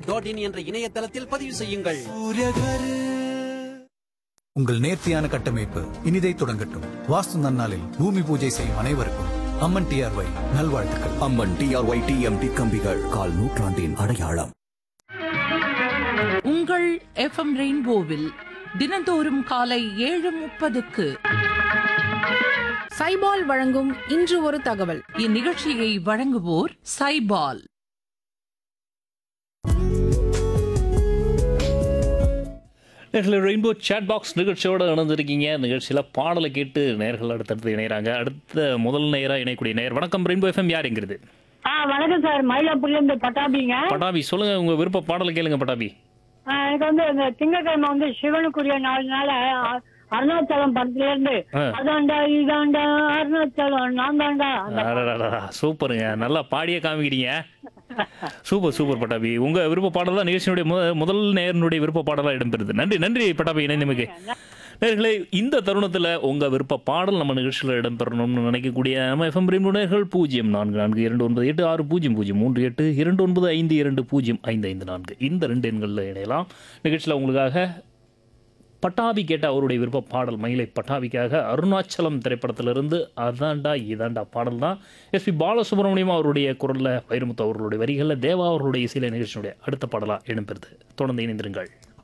Dot in என்ற இணையதளத்தில் பதிவு செய்யுங்கள் உங்கள் நேர்த்தியான கட்டமைப்பு இனிதை தொடங்கட்டும் வாஸ்து நன்னாளில் பூமி பூஜை செய்யும் அனைவருக்கும் அம்மன் டிஆர்ஒய் நல்வாழ்த்துக்கள் அம்மன் டிஆர்ஒய் டிஎம்டி கம்பிகள் கால் நூற்றாண்டின் அடையாளம் உங்கள் எஃப்எம் ரெயின்போவில் தினந்தோறும் காலை ஏழு முப்பதுக்கு சைபால் வழங்கும் இன்று ஒரு தகவல் இந்நிகழ்ச்சியை வழங்குவோர் சைபால் நேர்களை ரெயின்போ சேட் பாக்ஸ் நிகழ்ச்சியோடு இணைந்திருக்கீங்க நிகழ்ச்சியில் பாடலை கேட்டு நேர்கள் அடுத்தடுத்து இணைகிறாங்க அடுத்த முதல் நேராக இணையக்கூடிய நேர் வணக்கம் ரெயின்போ எஃப்எம் யாருங்கிறது ஆ வணக்கம் சார் மயிலாப்பூர்ல இருந்து பட்டாபிங்க பட்டாபி சொல்லுங்க உங்க விருப்ப பாடலை கேளுங்க பட்டாபி ஆ, எனக்கு வந்து இந்த திங்கட்கிழமை வந்து சிவனுக்குரிய நாளுனால அ- அருணாச்சலம் படத்துல இருந்து ஆ. அதாண்டா இதாண்டா அருணாச்சலம் நான் தாண்டா அந்த அடடடடா, சூப்பருங்க நல்லா பாடியே காமிக்கிறீங்க சூப்பர் சூப்பர் பட்டாபி உங்க விருப்ப பாடல் தான் நிகழ்ச்சியினுடைய முத- முதல் நேரனுடைய விருப்ப பாடலா இடம்பெறுது நன்றி நன்றி பட்டாபி இணைந்தமைக்கு நேர்களே இந்த தருணத்தில் உங்க விருப்ப பாடல் நம்ம நிகழ்ச்சியில் இடம்பெறணும்னு நினைக்கக்கூடிய நம்ம எஃப்எம் நேர்கள் பூஜ்ஜியம் நான்கு நான்கு இரண்டு ஒன்பது எட்டு ஆறு பூஜ்ஜியம் பூஜ்ஜியம் மூன்று எட்டு இரண்டு ஒன்பது ஐந்து இரண்டு பூஜ்ஜியம் ஐந்து ஐந்து நான்கு இந்த ரெண்டு எண்களில் இணையலாம் நிகழ்ச்சியில் உங்களுக்காக பட்டாபி கேட்ட அவருடைய விருப்ப பாடல் மயிலை பட்டாபிக்காக அருணாச்சலம் திரைப்படத்திலிருந்து அதாண்டா இதாண்டா பாடல் தான் எஸ்பி பாலசுப்ரமணியம் அவருடைய குரலில் வைரமுத்து அவர்களுடைய வரிகளில் தேவா அவர்களுடைய இசையில நிகழ்ச்சியுடைய அடுத்த பாடலாக இடம்பெறுது தொடர்ந்து இணைந்திருங்கள்